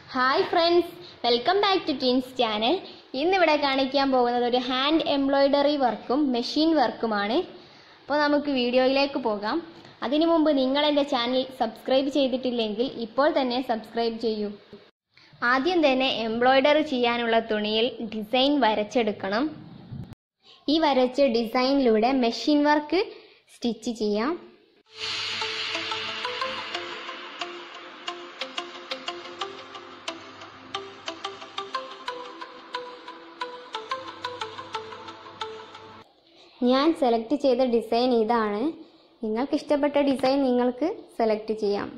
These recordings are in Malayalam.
hi friends welcome back to twins channel ഇന്നിവിടെ കാണിക്കാൻ പോകുന്നത് ഒരു ഹാൻഡ് എംബ്രോയ്ഡറി വർക്കും മെഷീൻ വർക്കുമാണ് അപ്പോൾ നമുക്ക് വീഡിയോയിലേക്ക് പോകാം അതിനു മുമ്പ് നിങ്ങൾ എൻ്റെ ചാനൽ സബ്സ്ക്രൈബ് ചെയ്തിട്ടില്ലെങ്കിൽ ഇപ്പോൾ തന്നെ സബ്സ്ക്രൈബ് ചെയ്യൂ ആദ്യം തന്നെ എംബ്രോയ്ഡറി ചെയ്യാനുള്ള തുണിയിൽ ഡിസൈൻ വരച്ചെടുക്കണം ഈ വരച്ച ഡിസൈനിലൂടെ മെഷീൻ വർക്ക് സ്റ്റിച്ച് ചെയ്യാം ഞാൻ സെലക്ട് ചെയ്ത ഡിസൈൻ ഇതാണ് നിങ്ങൾക്ക് ഇഷ്ടപ്പെട്ട ഡിസൈൻ നിങ്ങൾക്ക് സെലക്ട് ചെയ്യാം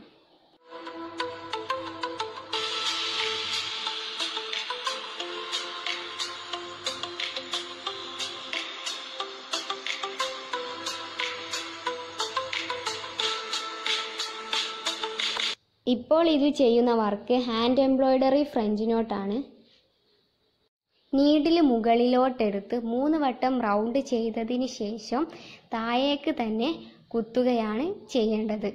ഇപ്പോൾ ഇത് ചെയ്യുന്ന വർക്ക് ഹാൻഡ് എംബ്രോയ്ഡറി ഫ്രഞ്ച് നോട്ടാണ് നീഡിൽ മുകളിലോട്ടെടുത്ത് മൂന്ന് വട്ടം റൗണ്ട് ചെയ്തതിന് ശേഷം താഴേക്ക് തന്നെ കുത്തുകയാണ് ചെയ്യേണ്ടത്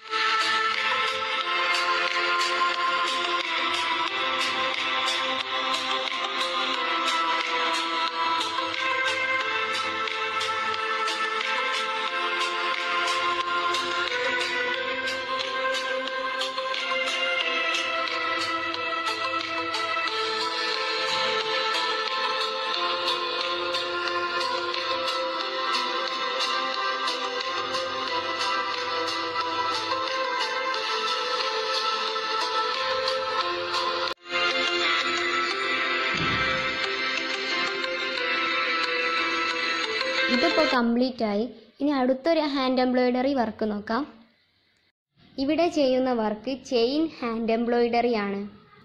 ഇതിപ്പോൾ കംപ്ലീറ്റ് ആയി ഇനി അടുത്തൊരു ഹാൻഡ് എംബ്രോയ്ഡറി വർക്ക് നോക്കാം ഇവിടെ ചെയ്യുന്ന വർക്ക് ചെയിൻ ഹാൻഡ് എംബ്രോയ്ഡറി ആണ്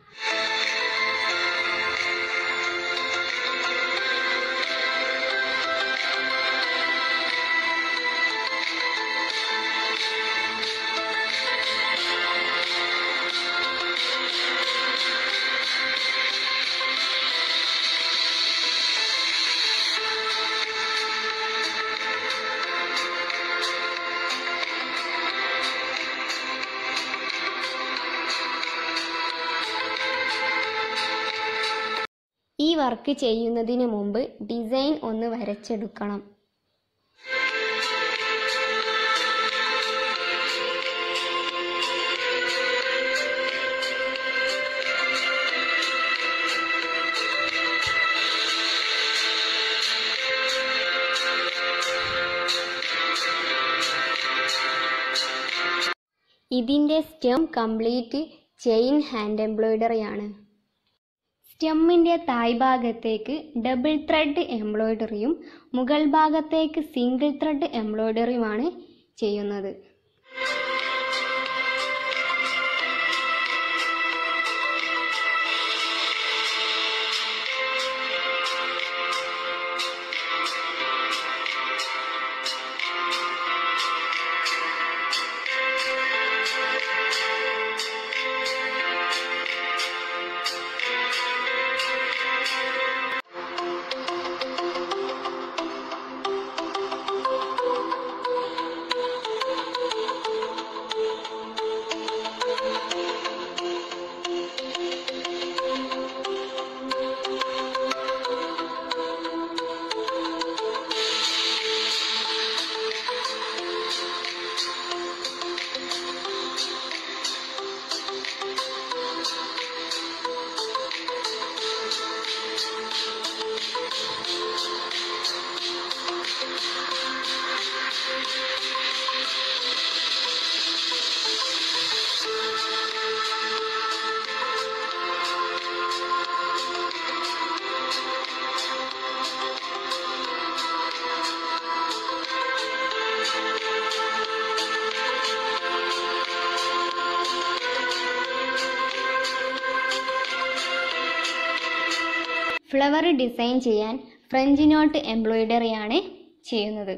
ഈ വർക്ക് ചെയ്യുന്നതിന് മുമ്പ് ഡിസൈൻ ഒന്ന് വരച്ചെടുക്കണം ഇതിൻ്റെ stem complete chain hand embroidery ആണ് സ്റ്റെമ്മിൻ്റെ തായ്ഭാഗത്തേക്ക് ഡബിൾ ത്രെഡ് എംബ്രോയ്ഡറിയും മുകൾ ഭാഗത്തേക്ക് സിംഗിൾ ത്രെഡ് എംബ്രോയ്ഡറിയുമാണ് ചെയ്യുന്നത് ഫ്ലവർ ഡിസൈൻ ചെയ്യാൻ ഫ്രഞ്ച് നോട്ട് എംബ്രോയ്ഡറി ആണ് ചെയ്യുന്നത്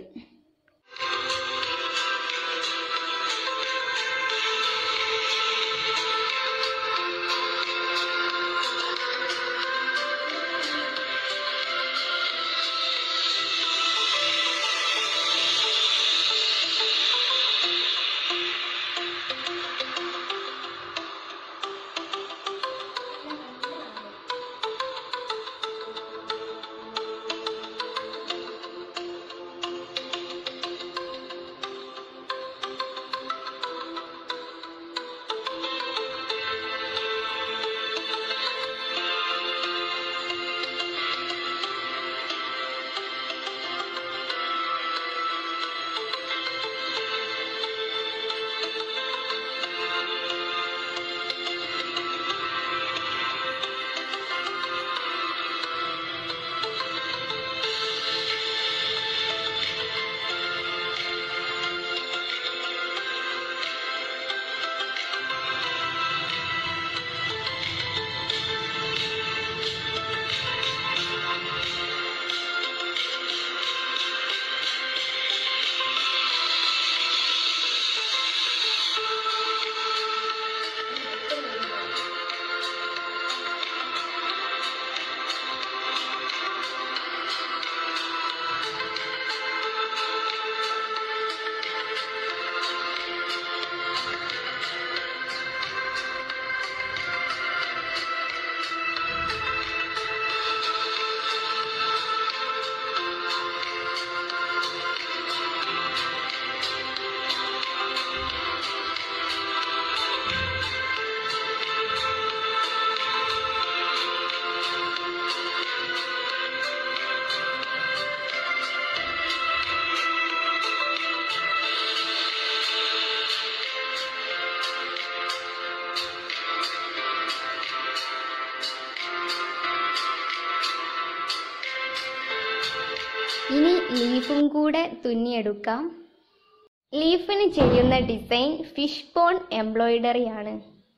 ഇനി ലീഫും കൂടെ തുന്നിയെടുക്കാം ലീഫിന് ചെയ്യുന്ന ഡിസൈൻ ഫിഷ് ബോൺ എംബ്രോയിഡറി ആണ്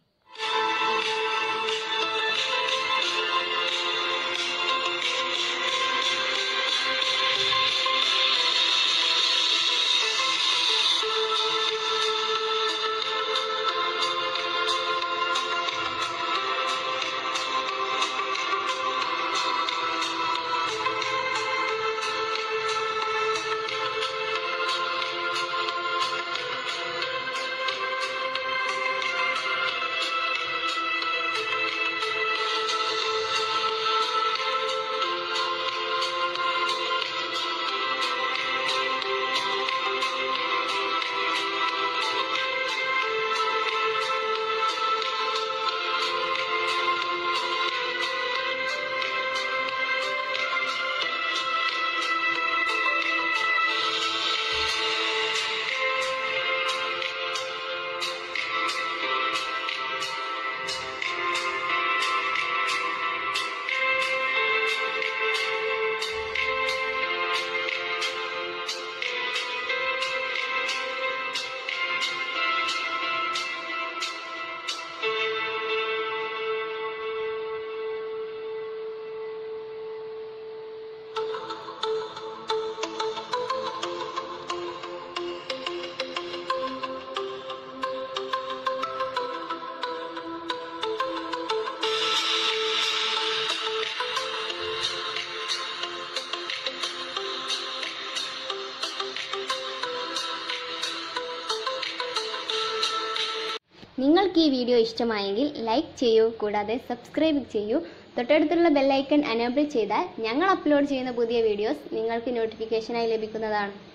നിങ്ങൾക്ക് ഈ വീഡിയോ ഇഷ്ടമായെങ്കിൽ ലൈക്ക് ചെയ്യൂ കൂടാതെ സബ്സ്ക്രൈബ് ചെയ്യൂ തൊട്ടടുത്തുള്ള ബെല്ലൈക്കൺ അനേബിൾ ചെയ്താൽ ഞങ്ങൾ അപ്ലോഡ് ചെയ്യുന്ന പുതിയ വീഡിയോസ് നിങ്ങൾക്ക് നോട്ടിഫിക്കേഷനായി ലഭിക്കുന്നതാണ്